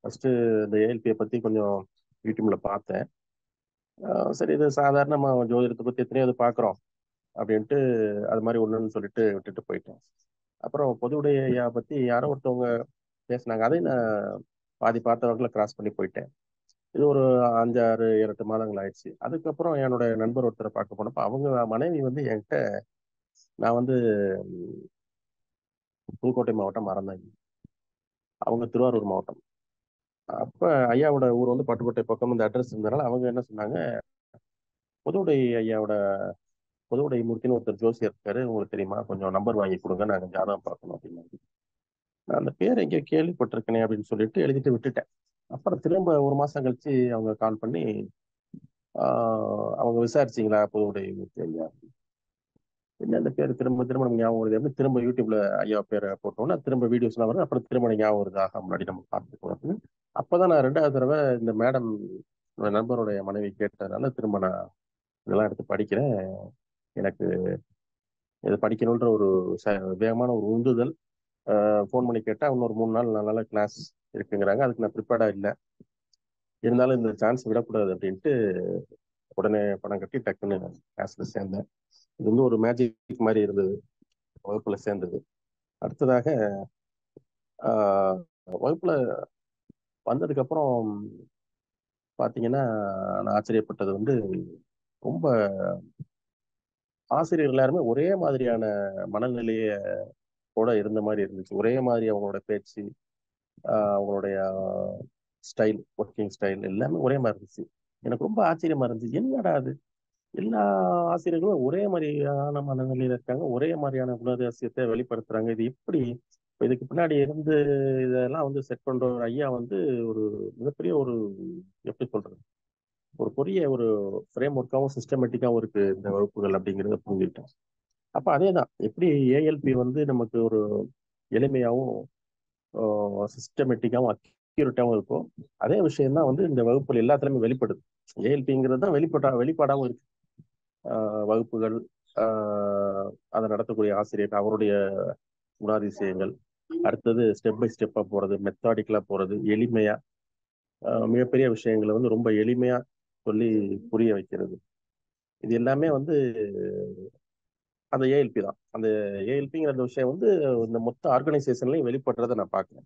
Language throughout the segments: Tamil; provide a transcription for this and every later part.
ஃபர்ஸ்ட் இந்த ஏஎல்பியை பத்தி கொஞ்சம் யூடியூப்ல பார்த்தேன் ஆஹ் சரி இது சாதாரணமா ஜோதிடத்தை பத்தி எத்தனையோ இது பார்க்குறோம் அப்படின்ட்டு அது மாதிரி ஒண்ணுன்னு சொல்லிட்டு விட்டுட்டு போயிட்டேன் அப்புறம் பொதுவுடைய ஐயா பத்தி யாரோ ஒருத்தவங்க பேசினாங்க அதையும் நான் பாதி பார்த்த வகையில் கிராஸ் பண்ணி போயிட்டேன் இது ஒரு அஞ்சாறு எட்டு மாதங்கள் ஆயிடுச்சு அதுக்கப்புறம் என்னோட நண்பர் ஒருத்தரை பார்க்க போனப்ப அவங்க மனைவி வந்து என்கிட்ட நான் வந்து ம், புதுக்கோட்டை மாவட்டம் மறந்தாங்க அவங்க திருவாரூர் மாவட்டம் அப்ப ஐயாவோட ஊர் வந்து பட்டுக்கோட்டை பக்கம் இந்த அட்ரஸ் இருந்தனால அவங்க என்ன சொன்னாங்க புதுவுடை ஐயாவோட புதுவுடை மூர்த்தின்னு ஒருத்தர் ஜோசியர் இருக்காரு உங்களுக்கு தெரியுமா கொஞ்சம் நம்பர் வாங்கி கொடுங்க நாங்க ஜாதகம் பார்க்கணும் அப்படின்னாங்க நான் அந்த பேர் எங்கேயோ கேள்விப்பட்டிருக்கேனே அப்படின்னு சொல்லிட்டு எழுதிட்டு விட்டுட்டேன் அப்புறம் திரும்ப ஒரு மாசம் கழிச்சு அவங்க கால் பண்ணி ஆஹ் அவங்க விசாரிச்சிங்களா புதுவுடை மூர்த்தி ஐயா என்ன அந்த பேர் திரும்ப திரும்ப நமக்கு ஞாபகம் வருது எப்படி திரும்ப யூடியூப்ல ஐயா பேரை போட்டோம்னா திரும்ப வீடியோஸ்லாம் வருது அப்புறம் திரும்ப எனக்கு ஞாபகம் வருது ஆகா முன்னாடி நம்ம பார்த்துருக்கோம் அப்படின்னு அப்பதான் நான் ரெண்டாவது தடவை இந்த மேடம் நண்பருடைய மனைவி கேட்டதுனால திரும்ப நான் இதெல்லாம் எடுத்து படிக்கிறேன் எனக்கு இது படிக்கணுன்ற ஒரு ச- வேகமான ஒரு உந்துதல் ஃபோன் பண்ணி கேட்டா இன்னொரு மூணு நாள் நாலு நாள் கிளாஸ் இருக்குங்கிறாங்க அதுக்கு நான் ப்ரிப்பேர்டா இல்லை இருந்தாலும் இந்த சான்ஸ் விடக்கூடாது அப்படின்ட்டு உடனே பணம் கட்டி டக்குன்னு கிளாஸ்ல சேர்ந்தேன் இது வந்து ஒரு மேஜிக் மாதிரி இருந்தது வகுப்புல சேர்ந்தது அடுத்ததாக ஆஹ், வகுப்புல வந்ததுக்கு அப்புறம் பாத்தீங்கன்னா நான் ஆச்சரியப்பட்டது வந்து ரொம்ப ஆசிரியர்கள் எல்லாருமே ஒரே மாதிரியான மனநிலைய கூட இருந்த மாதிரி இருந்துச்சு ஒரே மாதிரி அவங்களோட பேச்சு ஆஹ் அவங்களுடைய ஸ்டைல் ஒர்க்கிங் ஸ்டைல் எல்லாமே ஒரே மாதிரி இருந்துச்சு எனக்கு ரொம்ப ஆச்சரியமா இருந்துச்சு என்னடா அது எல்லா ஆசிரியர்களும் ஒரே மாதிரியான மனநிலையில இருக்காங்க ஒரே மாதிரியான குணாதிசயத்தை வெளிப்படுத்துறாங்க இது எப்படி இப்ப இதுக்கு பின்னாடி இருந்து இதெல்லாம் வந்து செட் பண்ற ஒரு ஐயா வந்து ஒரு மிகப்பெரிய ஒரு எப்படி சொல்றது ஒரு பெரிய ஒரு ஃப்ரேம் ஒர்க்காவும் சிஸ்டமேட்டிக்காவும் இருக்கு இந்த வகுப்புகள் அப்படிங்கிறத புரிஞ்சுக்கிட்டேன் அப்ப அதேதான் எப்படி ஏஎல்பி வந்து நமக்கு ஒரு எளிமையாவும் சிஸ்டமேட்டிக்காவும் அக்யூரேட்டாவும் இருக்கும் அதே விஷயம் தான் வந்து இந்த வகுப்புல எல்லாத்துலயுமே வெளிப்படுது ஏஎல்பிங்கிறது தான் வெளிப்படா வெளிப்பாடாவும் இருக்கு ஆஹ் வகுப்புகள் ஆஹ் அதை நடத்தக்கூடிய ஆசிரியர் அவருடைய குணாதிசயங்கள் அடுத்தது ஸ்டெப் பை ஸ்டெப்பா போறது மெத்தாடிக்கலா போறது எளிமையா ஆஹ் மிகப்பெரிய விஷயங்களை வந்து ரொம்ப எளிமையா சொல்லி புரிய வைக்கிறது இது எல்லாமே வந்து அந்த ஏஎல்பி தான் அந்த ஏஎல்பிங்கிற அந்த விஷயம் வந்து இந்த மொத்த ஆர்கனைசேஷன்லையும் வெளிப்படுறதை நான் பார்க்கிறேன்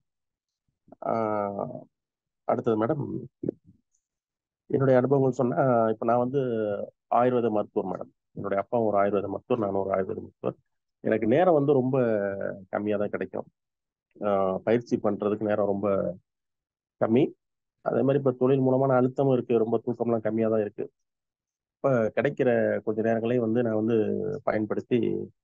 ஆஹ் அடுத்தது மேடம் என்னுடைய அனுபவங்கள் சொன்னா இப்ப நான் வந்து ஆயுர்வேத மருத்துவர் மேடம் என்னுடைய அப்பா ஒரு ஆயுர்வேத மருத்துவர் நானும் ஒரு ஆயுர்வேத மருத்துவர் எனக்கு நேரம் வந்து ரொம்ப கம்மியா தான் கிடைக்கும் ஆஹ் பயிற்சி பண்றதுக்கு நேரம் ரொம்ப கம்மி அதே மாதிரி இப்ப தொழில் மூலமான அழுத்தமும் இருக்கு ரொம்ப தூக்கம்லாம் கம்மியா தான் இருக்கு இப்ப கிடைக்கிற கொஞ்ச நேரங்களையும் வந்து நான் வந்து பயன்படுத்தி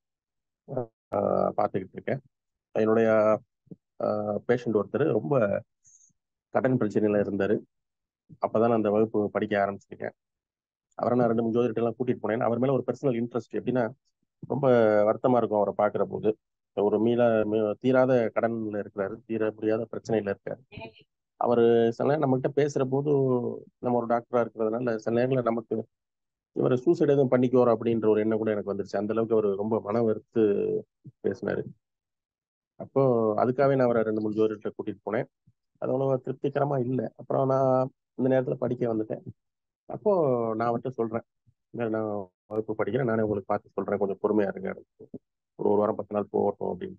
ஆஹ் பார்த்துக்கிட்டு இருக்கேன் என்னுடைய பேஷண்ட் ஒருத்தர் ரொம்ப கடன் பிரச்சனையில இருந்தாரு அப்பதான் நான் அந்த வகுப்பு படிக்க ஆரம்பிச்சிருக்கேன் அவரை நான் ரெண்டு மூணு ஜோதிடத்தை எல்லாம் கூட்டிட்டு போனேன் அவர் மேல ஒரு பர்சனல் இன்ட்ரெஸ்ட் எப்படின்னா ரொம்ப வருத்தமா இருக்கும் அவரை பார்க்கிற போது ஒரு மீள மீ- தீராத கடன்ல இருக்கிறாரு தீர முடியாத பிரச்சனையில இருக்காரு அவர் சில நேரம் நம்மகிட்ட பேசுற போது நம்ம ஒரு டாக்டரா இருக்கிறதுனால சில நேரங்களில் நமக்கு இவர் சூசைட் எதுவும் பண்ணிக்குவார் அப்படின்ற ஒரு எண்ணம் கூட எனக்கு வந்துருச்சு அந்த அளவுக்கு அவர் ரொம்ப மன வெறுத்து பேசினாரு அப்போ அதுக்காகவே நான் அவரை ரெண்டு மூணு ஜோதிடத்தை கூட்டிட்டு போனேன் அது அவ்வளவு திருப்திகரமா இல்லை அப்புறம் நான் இந்த நேரத்துல படிக்க வந்துட்டேன் அப்போ நான் அவர்கிட்ட சொல்றேன் "இல்ல, நான் வகுப்பு படிக்கிறேன் நானே உங்களுக்கு பார்த்து சொல்றேன் கொஞ்சம் பொறுமையா இருங்க ஒரு ஒரு வாரம் பத்து நாள் போகட்டும் அப்படின்னு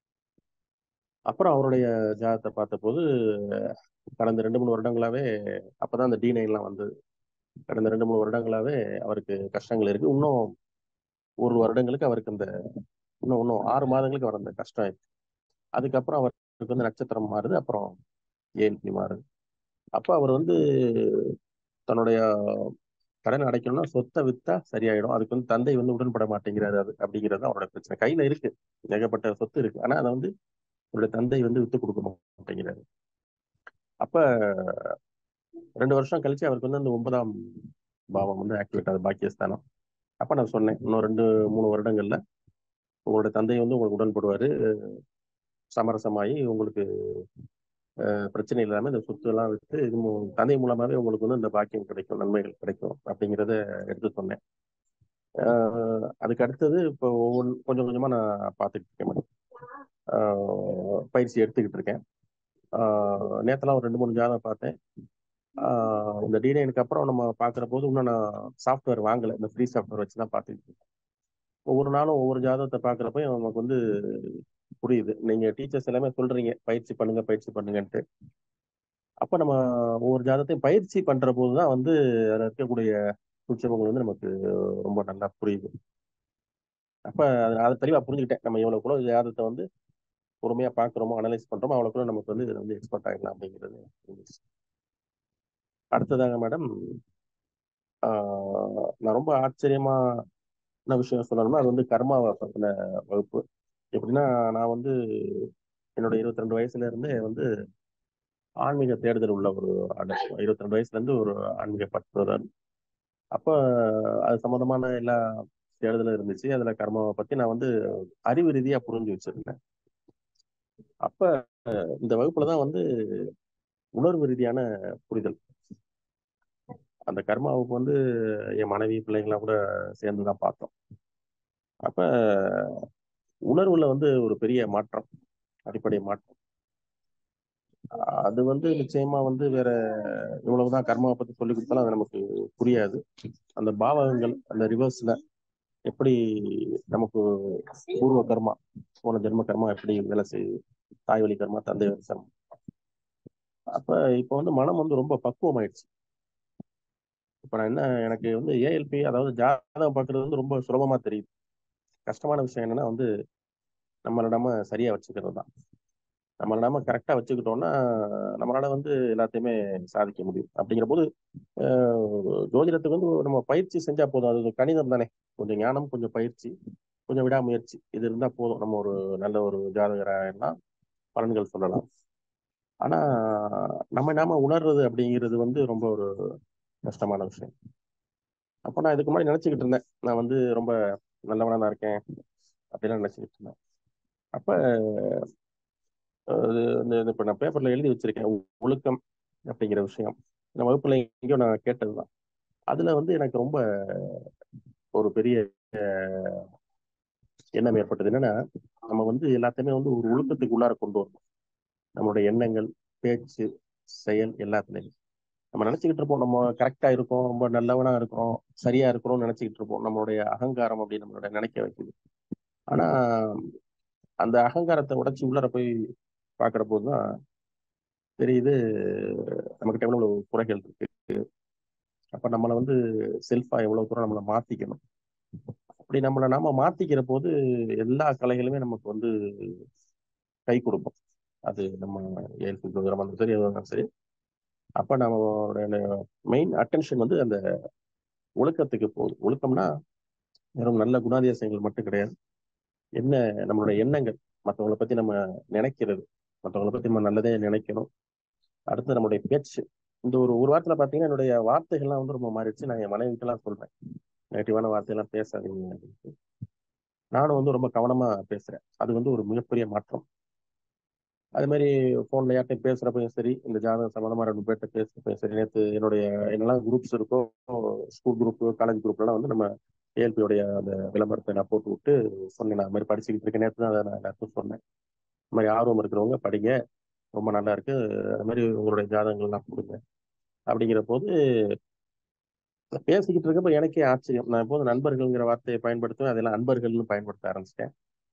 அப்புறம் அவருடைய ஜாதகத்தை பார்த்தபோது கடந்த ரெண்டு மூணு வருடங்களாவே அப்பதான் அந்த டி நைன்லாம் வந்தது கடந்த ரெண்டு மூணு வருடங்களாவே அவருக்கு கஷ்டங்கள் இருக்கு இன்னும் ஒரு வருடங்களுக்கு அவருக்கு அந்த இன்னும் இன்னும் ஆறு மாதங்களுக்கு அவர் அந்த கஷ்டம் இருக்கு அதுக்கப்புறம் அவருக்கு வந்து நட்சத்திரம் மாறுது அப்புறம் ஏஎல்பி மாறுது அப்போ அவர் வந்து தன்னுடைய கடன் அடைக்கணும்னா சொத்தை வித்தா சரியாயிடும் அதுக்கு வந்து தந்தை வந்து உடன்பட மாட்டேங்கிறாரு அது அப்படிங்கிறது தான் அவரோட பிரச்சனை கையில இருக்கு ஏகப்பட்ட சொத்து இருக்கு ஆனா அதை வந்து அவருடைய தந்தை வந்து வித்து கொடுக்க மாட்டேங்கிறாரு அப்ப ரெண்டு வருஷம் கழிச்சு அவருக்கு வந்து அந்த ஒன்பதாம் பாவம் வந்து ஆக்டிவேட் ஆகுது பாக்கியஸ்தானம் அப்ப நான் சொன்னேன் இன்னும் ரெண்டு மூணு வருடங்கள்ல உங்களுடைய தந்தை வந்து உங்களுக்கு உடன்படுவாரு சமரசமாயி உங்களுக்கு அஹ், பிரச்சனை இல்லாம இந்த சொத்து எல்லாம் விட்டு இது மூ- தந்தை மூலமாவே உங்களுக்கு வந்து இந்த பாக்கியம் கிடைக்கும் நன்மைகள் கிடைக்கும் அப்படிங்கிறத எடுத்து சொன்னேன் அஹ், அதுக்கு அடுத்தது இப்போ ஒவ்வொன்று கொஞ்சம் கொஞ்சமா நான் பார்த்துக்கிட்டு இருக்கேன் மேடம் ஆஹ் பயிற்சி எடுத்துக்கிட்டு இருக்கேன் நேற்றுலாம் ஒரு ரெண்டு மூணு ஜாதகம் பார்த்தேன் ஆஹ் இந்த டினைனுக்கு அப்புறம் நம்ம பார்க்குற போது இன்னும் நான் சாஃப்ட்வேர் வாங்கலை இந்த ஃப்ரீ சாஃப்ட்வேர் வச்சு தான் பார்த்துட்டு இருக்கேன் ஒவ்வொரு நாளும் ஒவ்வொரு ஜாதகத்தை பார்க்குறப்ப நமக்கு வந்து புரியுது நீங்கள் டீச்சர்ஸ் எல்லாமே சொல்கிறீங்க பயிற்சி பண்ணுங்க பயிற்சி பண்ணுங்கன்ட்டு அப்போ நம்ம ஒவ்வொரு ஜாதகத்தையும் பயிற்சி பண்ணுற போது தான் வந்து அதில் இருக்கக்கூடிய சூட்சமங்கள் வந்து நமக்கு ரொம்ப நல்லா புரியுது அப்போ அதை அதை தெளிவாக புரிஞ்சுக்கிட்டேன் நம்ம எவ்வளோக்குள்ள ஜாதகத்தை வந்து பொறுமையாக பார்க்குறோமோ அனலைஸ் பண்ணுறோமோ அவ்வளோக்குள்ள நமக்கு வந்து இதில் வந்து எக்ஸ்பர்ட் ஆகிடலாம் அப்படிங்கிறது புரிஞ்சிருச்சு. அடுத்ததாங்க மேடம் நான் ரொம்ப ஆச்சரியமா என்ன விஷயம் சொல்லணும்னா அது வந்து கர்மாவை பற்றின வகுப்பு எப்படின்னா நான் வந்து என்னோட இருபத்தி ரெண்டு வயசுல இருந்தே வந்து ஆன்மீக தேடுதல் உள்ள ஒரு ஆள் இருபத்தி ரெண்டு வயசுல இருந்து ஒரு ஆன்மீக பற்றுதல் அப்ப அது சம்பந்தமான எல்லா தேடுதலும் இருந்துச்சு அதுல கர்மாவை பத்தி நான் வந்து அறிவு ரீதியா புரிஞ்சு வச்சிருந்தேன் அப்ப இந்த வகுப்புல தான் வந்து உணர்வு ரீதியான புரிதல் அந்த கர்மாவுக்கு வந்து என் மனைவி பிள்ளைங்களாம் கூட சேர்ந்து தான் பார்த்தோம் அப்ப உணர்வுல வந்து ஒரு பெரிய மாற்றம் அடிப்படை மாற்றம் அது வந்து நிச்சயமா வந்து வேற இவ்வளவுதான் கர்மாவை பத்தி சொல்லி கொடுத்தாலும் அது நமக்கு புரியாது அந்த பாவகங்கள் அந்த ரிவர்ஸ்ல எப்படி நமக்கு பூர்வ கர்மா போன ஜென்ம கர்மா எப்படி வேலை செய்யுது தாய் வழி கர்மா தந்தை வழி கர்மா அப்ப இப்ப வந்து மனம் வந்து ரொம்ப பக்குவம் ஆயிடுச்சு இப்ப நான் என்ன எனக்கு வந்து ஏஎல்பி அதாவது ஜாதகம் பார்க்கறது வந்து ரொம்ப சுலபமா தெரியுது கஷ்டமான விஷயம் என்னன்னா வந்து நம்மள நம்ம சரியா வச்சுக்கிறது தான் நம்மள நம்ம கரெக்டா வச்சுக்கிட்டோம்னா நம்மளால வந்து எல்லாத்தையுமே சாதிக்க முடியும் அப்படிங்கிற போது அஹ், ஜோதிடத்துக்கு வந்து நம்ம பயிற்சி செஞ்சா போதும் அது கணிதம் தானே கொஞ்சம் ஞானம் கொஞ்சம் பயிற்சி கொஞ்சம் விடாமுயற்சி இது இருந்தா போதும் நம்ம ஒரு நல்ல ஒரு ஜாதகராக பலன்கள் சொல்லலாம் ஆனா நம்ம நாம உணர்றது அப்படிங்கிறது வந்து ரொம்ப ஒரு கஷ்டமான விஷயம் அப்போ நான் இதுக்கு முன்னாடி நினைச்சுக்கிட்டு இருந்தேன் நான் வந்து ரொம்ப நல்லவனா தான் இருக்கேன் அப்படிலாம் நினைச்சுக்கிட்டு இருந்தேன் அப்ப அது இந்த இந்த இப்ப நான் பேப்பர்ல எழுதி வச்சிருக்கேன் ஒ- ஒழுக்கம் அப்படிங்கிற விஷயம் இந்த வகுப்புல எங்கேயோ நான் கேட்டதுதான் அதுல வந்து எனக்கு ரொம்ப ஒரு பெரிய அஹ், எண்ணம் ஏற்பட்டது என்னன்னா நம்ம வந்து எல்லாத்தையுமே வந்து ஒரு ஒழுக்கத்துக்கு உள்ளார கொண்டு வரணும் நம்மளுடைய எண்ணங்கள் பேச்சு செயல் எல்லாத்துலயும் நம்ம நினைச்சுக்கிட்டு இருப்போம் நம்ம கரெக்டா இருக்கோம் ரொம்ப நல்லவனா இருக்கிறோம் சரியா இருக்கிறோம்னு நினைச்சுக்கிட்டு இருப்போம் நம்மளுடைய அகங்காரம் அப்படி நம்மளோட நினைக்க வைக்குது ஆனா அந்த அகங்காரத்தை உடைச்சு உள்ளார போய் பாக்குற போதுதான் தெரியுது நமக்கிட்ட எவ்வளவு குறைகள் இருக்கு அப்ப நம்மளை வந்து செல்ஃபா எவ்வளவு தூரம் நம்மளை மாத்திக்கணும் அப்படி நம்மளை நாம மாத்திக்கிற போது எல்லா கலைகளுமே நமக்கு வந்து கை கொடுக்கும் அது நம்ம ஏல்பி ப்ரோக்ராம் இருந்தாலும் சரி எதுவாக இருந்தாலும் சரி அப்ப நம்மளோட மெயின் அட்டென்ஷன் வந்து அந்த ஒழுக்கத்துக்கு போகுது ஒழுக்கம்னா வெறும் நல்ல குணாதிசயங்கள் மட்டும் கிடையாது என்ன நம்மளோட எண்ணங்கள் மற்றவங்களை பத்தி நம்ம நினைக்கிறது மற்றவங்களை பத்தி நம்ம நல்லதே நினைக்கணும் அடுத்து நம்மளுடைய பேச்சு இந்த ஒரு ஒரு வாரத்துல பாத்தீங்கன்னா என்னுடைய வார்த்தைகள்லாம் வந்து ரொம்ப மாறிடுச்சு நான் என் மனைவிக்கெல்லாம் சொல்றேன் நெகட்டிவான வார்த்தையெல்லாம் பேசாதீங்க அப்படின்ட்டு நானும் வந்து ரொம்ப கவனமா பேசுறேன் அது வந்து ஒரு மிகப்பெரிய மாற்றம் அது மாதிரி ஃபோன்ல யார்ட்டையும் பேசுறப்பையும் சரி இந்த ஜாதகம் சம்மந்தமா ரெண்டு பேர்கிட்ட பேசுறப்பையும் சரி நேற்று என்னுடைய என்னெல்லாம் குரூப்ஸ் இருக்கோ ஸ்கூல் குரூப் காலேஜ் குரூப்லாம் வந்து நம்ம ஏஎல்பியோடைய அந்த விளம்பரத்தை நான் போட்டு விட்டு சொன்னேன் நான் அது மாதிரி படிச்சுக்கிட்டு இருக்கேன் நேற்று தான் அதை நான் எல்லாருக்கும் சொன்னேன் இந்த மாதிரி ஆர்வம் இருக்கிறவங்க படிங்க ரொம்ப நல்லா இருக்கு அது மாதிரி உங்களுடைய ஜாதகங்கள்லாம் கொடுங்க அப்படிங்கிற போது பேசிக்கிட்டு இருக்கப்ப எனக்கே ஆச்சரியம் நான் எப்போது நண்பர்கள்ங்கிற வார்த்தையை பயன்படுத்துவேன் அதெல்லாம் அன்பர்கள்னு பயன்படுத்த ஆரம்பிச்சிட்டேன்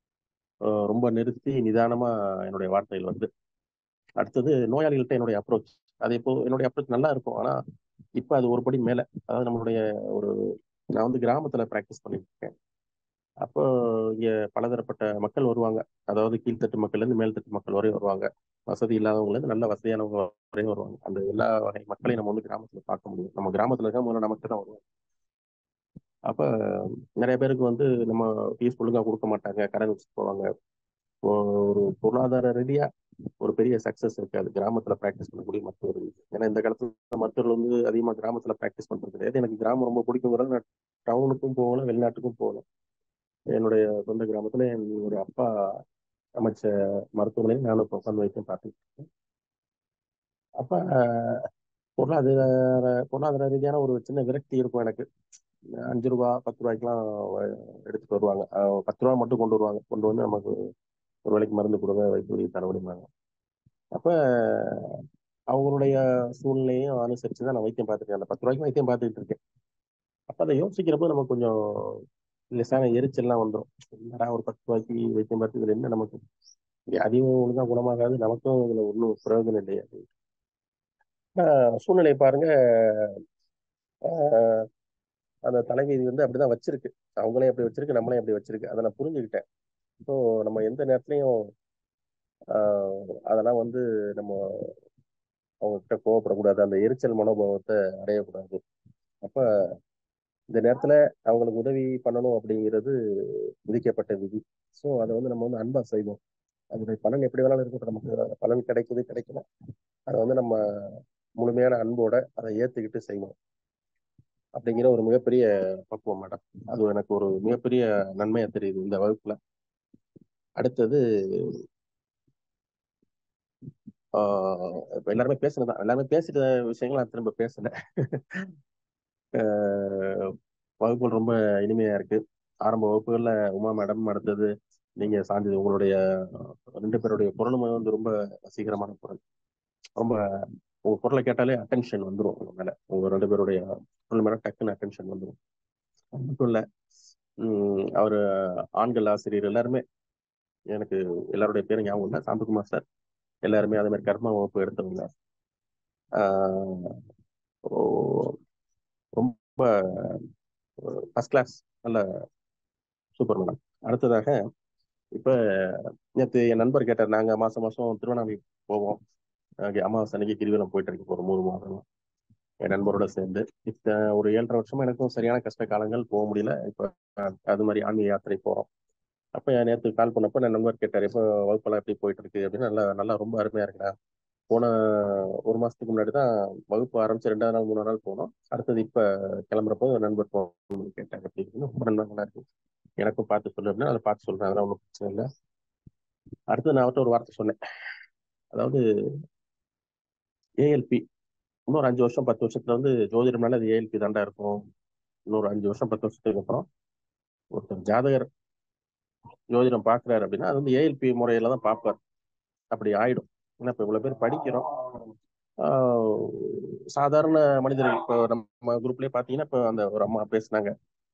அஹ் ரொம்ப நிறுத்தி நிதானமா என்னுடைய வார்த்தைகள் வந்து அடுத்தது நோயாளிகள்கிட்ட என்னுடைய அப்ரோச் அது இப்போ என்னுடைய அப்ரோச் நல்லா இருக்கும் ஆனா இப்ப அது ஒரு படி மேல அதாவது நம்மளுடைய ஒரு நான் வந்து கிராமத்துல பிராக்டிஸ் பண்ணிட்டு இருக்கேன் அப்போ இங்க பலதரப்பட்ட மக்கள் வருவாங்க அதாவது கீழ்த்தட்டு மக்கள்ல இருந்து மேல்தட்டு மக்கள் வரையும் வருவாங்க வசதி இல்லாதவங்கல இருந்து நல்ல வசதியானவங்க வரையும் வருவாங்க அந்த எல்லா வகை மக்களையும் நம்ம வந்து கிராமத்துல பார்க்க முடியும் நம்ம கிராமத்துல இருக்க முதல்ல நமக்கு தான் வருவாங்க அப்ப நிறைய பேருக்கு வந்து நம்ம ஃபீஸ் ஒழுங்கா கொடுக்க மாட்டாங்க கடன் வச்சுட்டு போவாங்க ஒரு பொருளாதார ரீதியா ஒரு பெரிய சக்சஸ் இருக்காது கிராமத்துல பிராக்டிஸ் பண்ணக்கூடிய மருத்துவர்கள் ஏன்னா இந்த காலத்துல மருத்துவர்கள் வந்து அதிகமா கிராமத்துல பிராக்டிஸ் பண்றது கிடையாது எனக்கு கிராமம் ரொம்ப பிடிக்குங்கிறது நான் டவுனுக்கும் போகல வெளிநாட்டுக்கும் போகல என்னுடைய சொந்த கிராமத்துல என்னுடைய அப்பா அமைச்ச மருத்துவமனையில் நானும் இப்போ உட்காந்து வைத்து பார்த்துட்டு இருக்கேன் அப்ப பொருளாதார பொருளாதார ரீதியான ஒரு சின்ன விரக்தி இருக்கும் எனக்கு அஞ்சு ரூபா பத்து ரூபாய்க்குலாம் எடுத்துட்டு வருவாங்க அஹ் பத்து ரூபா மட்டும் கொண்டு வருவாங்க கொண்டு வந்து நமக்கு ஒரு வேளைக்கு மருந்து கொடுங்க வைத்திய தரவடிமாங்க அப்ப அவங்களுடைய சூழ்நிலையும் அனுசரிச்சு தான் நான் வைத்தியம் பார்த்துருக்கேன் அந்த பத்து ரூபாய்க்கு வைத்தியம் பார்த்துக்கிட்டு இருக்கேன் அப்ப அதை யோசிக்கிறப்போ நமக்கு கொஞ்சம் லேசான எரிச்சல்லாம் வந்துடும் என்னடா ஒரு பத்து ரூபாய்க்கு வைத்தியம் பார்த்து இதுல என்ன நமக்கு அதிகம் ஒழுங்கா குணமாகாது நமக்கும் இதுல ஒன்றும் பிரயோஜனம் இல்லையா சூழ்நிலை பாருங்க ஆஹ் அந்த தலைவிதி வந்து அப்படிதான் வச்சிருக்கு அவங்களே அப்படி வச்சிருக்கு நம்மளே அப்படி வச்சிருக்கு அதை நான் புரிஞ்சுக்கிட்டேன் ஸோ நம்ம எந்த நேரத்துலையும் ஆஹ் அதெல்லாம் வந்து நம்ம அவங்க கிட்ட கோவப்படக்கூடாது அந்த எரிச்சல் மனோபாவத்தை அடையக்கூடாது அப்ப இந்த நேரத்துல அவங்களுக்கு உதவி பண்ணணும் அப்படிங்கிறது விதிக்கப்பட்ட விதி ஸோ அதை வந்து நம்ம வந்து அன்பா செய்வோம் அதனுடைய பலன் எப்படி வேணாலும் இருக்கட்டும் நமக்கு பலன் கிடைக்குது கிடைக்கல அதை வந்து நம்ம முழுமையான அன்போட அதை ஏத்துக்கிட்டு செய்வோம் அப்படிங்கிற ஒரு மிகப்பெரிய பக்குவம் மேடம் அது எனக்கு ஒரு மிகப்பெரிய நன்மையா தெரியுது இந்த வகுப்புல அடுத்தது ஆஹ் இப்ப எல்லாருமே பேசுனதான் எல்லாருமே பேசிட்ட விஷயங்கள் நான் திரும்ப பேசல ஆஹ் வகுப்புகள் ரொம்ப இனிமையா இருக்கு ஆரம்ப வகுப்புகள்ல உமா மேடம் அடுத்தது நீங்க சார்ந்தது உங்களுடைய ரெண்டு பேருடைய குரலும் வந்து ரொம்ப வசீகரமான குரல் ரொம்ப உங்க குரலை கேட்டாலே அட்டென்ஷன் வந்துடும் உங்க மேல உங்க ரெண்டு பேருடைய குரல் மேல டக்குன்னு அட்டென்ஷன் வந்துடும் அது மட்டும் இல்ல உம் அவரு ஆண்கள் ஆசிரியர் எல்லாருமே எனக்கு எல்லாருடைய பேரும் ஞாபகம் இல்லை சாந்தகுமார் சார் எல்லாருமே அதே மாதிரி கர்ம வகுப்பு எடுத்தவங்க ஆஹ் ஓ- ரொம்ப ஃபர்ஸ்ட் கிளாஸ் நல்ல சூப்பர் மேடம் அடுத்ததாக இப்ப நேற்று என் நண்பர் கேட்டார் நாங்க மாசம் மாசம் திருவண்ணாமலை போவோம் அங்கே அமாவாசை அன்னைக்கு கிரிவலம் போயிட்டு இருக்கு ஒரு மூணு மாதம் என் நண்பரோட சேர்ந்து இப்ப ஒரு ஏழரை வருஷமா எனக்கும் சரியான கஷ்ட காலங்கள் போக முடியல இப்ப அஹ், அது மாதிரி ஆன்மீக யாத்திரை போறோம் அப்ப என் நேற்று கால் பண்ணப்ப என் நண்பர் கேட்டார் இப்போ வகுப்பெல்லாம் எப்படி போயிட்டு இருக்கு அப்படின்னு நல்லா நல்லா ரொம்ப அருமையா இருக்குடா போன ஒரு மாசத்துக்கு முன்னாடி தான் வகுப்பு ஆரம்பிச்சு ரெண்டாவது நாள் மூணாவது நாள் போனோம் அடுத்தது இப்ப கிளம்புறப்போ ஒரு நண்பர் போகணும்னு கேட்டாங்க அப்படி இருக்குன்னு ரொம்ப நண்பர்களா இருக்கு எனக்கும் பார்த்து சொல்லு அப்படின்னா அதை பார்த்து சொல்றேன் அதெல்லாம் ஒன்றும் பிரச்சனை இல்லை அடுத்து நான் அவர்கிட்ட ஒரு வார்த்தை சொன்னேன் அதாவது ஏஎல்பி இன்னொரு அஞ்சு வருஷம் பத்து வருஷத்துல வந்து ஜோதிடம்னால அது ஏஎல்பி தாண்டா இருக்கும் இன்னொரு அஞ்சு வருஷம் பத்து வருஷத்துக்கு அப்புறம் ஒருத்தர் ஜாதகர் ஜோதிடம் பார்க்குறாரு அப்படின்னா அது வந்து ஏஎல்பி முறையில தான் பார்ப்பார் அப்படி ஆயிடும் ஏன்னா இப்போ இவ்வளோ பேர் படிக்கிறோம் ஆஹ் சாதாரண மனிதர்கள் இப்போ நம்ம குரூப்லயே பார்த்தீங்கன்னா இப்போ அந்த ஒரு அம்மா பேசுனாங்க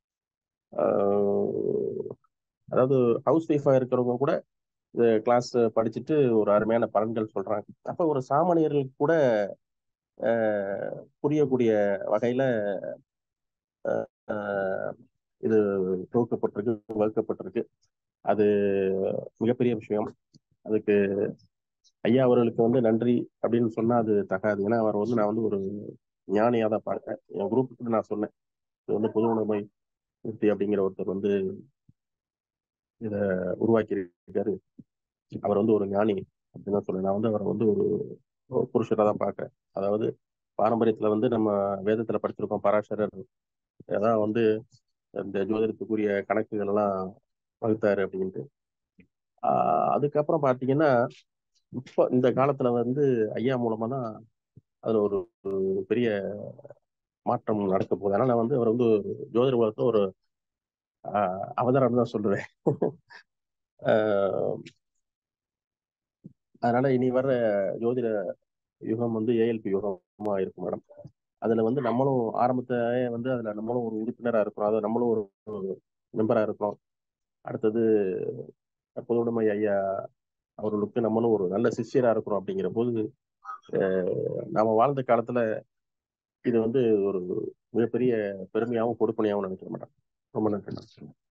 ஆஹ் அதாவது ஹவுஸ் ஒய்ஃபா இருக்கிறவங்க கூட இந்த கிளாஸ் படிச்சுட்டு ஒரு அருமையான பலன்கள் சொல்றாங்க அப்ப ஒரு சாமானியர்களுக்கு கூட ஆஹ் புரியக்கூடிய வகையில ஆஹ் இது தொகுக்கப்பட்டிருக்கு வகுக்கப்பட்டிருக்கு அது மிகப்பெரிய விஷயம் அதுக்கு ஐயா அவர்களுக்கு வந்து நன்றி அப்படின்னு சொன்னா அது தகாது ஏன்னா அவர் வந்து நான் வந்து ஒரு ஞானியா தான் பார்க்கிறேன் என் குரூப்புக்கு நான் சொன்னேன் இது வந்து பொது உடைமை மூர்த்தி அப்படிங்கிற ஒருத்தர் வந்து இத உருவாக்கி இருக்காரு அவர் வந்து ஒரு ஞானி அப்படின்னு தான் சொல்லுவேன் நான் வந்து அவரை வந்து ஒரு ஒரு புருஷரை தான் பார்க்கிறேன் அதாவது பாரம்பரியத்துல வந்து நம்ம வேதத்துல படிச்சிருக்கோம் பராசரர் அதான் வந்து இந்த ஜோதிடத்துக்குரிய கணக்குகள் எல்லாம் வகுத்தாரு அப்படின்ட்டு ஆஹ் அதுக்கப்புறம் பாத்தீங்கன்னா இப்போ இந்த காலத்துல வந்து ஐயா மூலமா தான் அதுல ஒரு ஒரு பெரிய மாற்றம் நடக்க போகுது அதனால நான் வந்து அவர் வந்து ஜோதிட உலகத்துல ஒரு ஆஹ் அவதாரம் தான் சொல்லுவேன் ஆஹ் அதனால இனி வர்ற ஜோதிட யுகம் வந்து ஏஎல்பி யுகமா இருக்கும் மேடம் அதுல வந்து நம்மளும் ஆரம்பத்திலே வந்து அதுல நம்மளும் ஒரு உறுப்பினரா இருக்கிறோம் அதாவது நம்மளும் ஒரு மெம்பரா இருக்கிறோம் அடுத்தது பொதுவுடைமை ஐயா அவர்களுக்கு நம்மளும் ஒரு நல்ல சிஷ்யரா இருக்கிறோம் அப்படிங்கிற போது அஹ் நாம வாழ்ந்த காலத்துல இது வந்து ஒரு மிகப்பெரிய பெருமையாகவும் கொடுப்பனையாகவும் நினைக்கிறேன் மேடம் ரொம்ப நன்றி மேடம்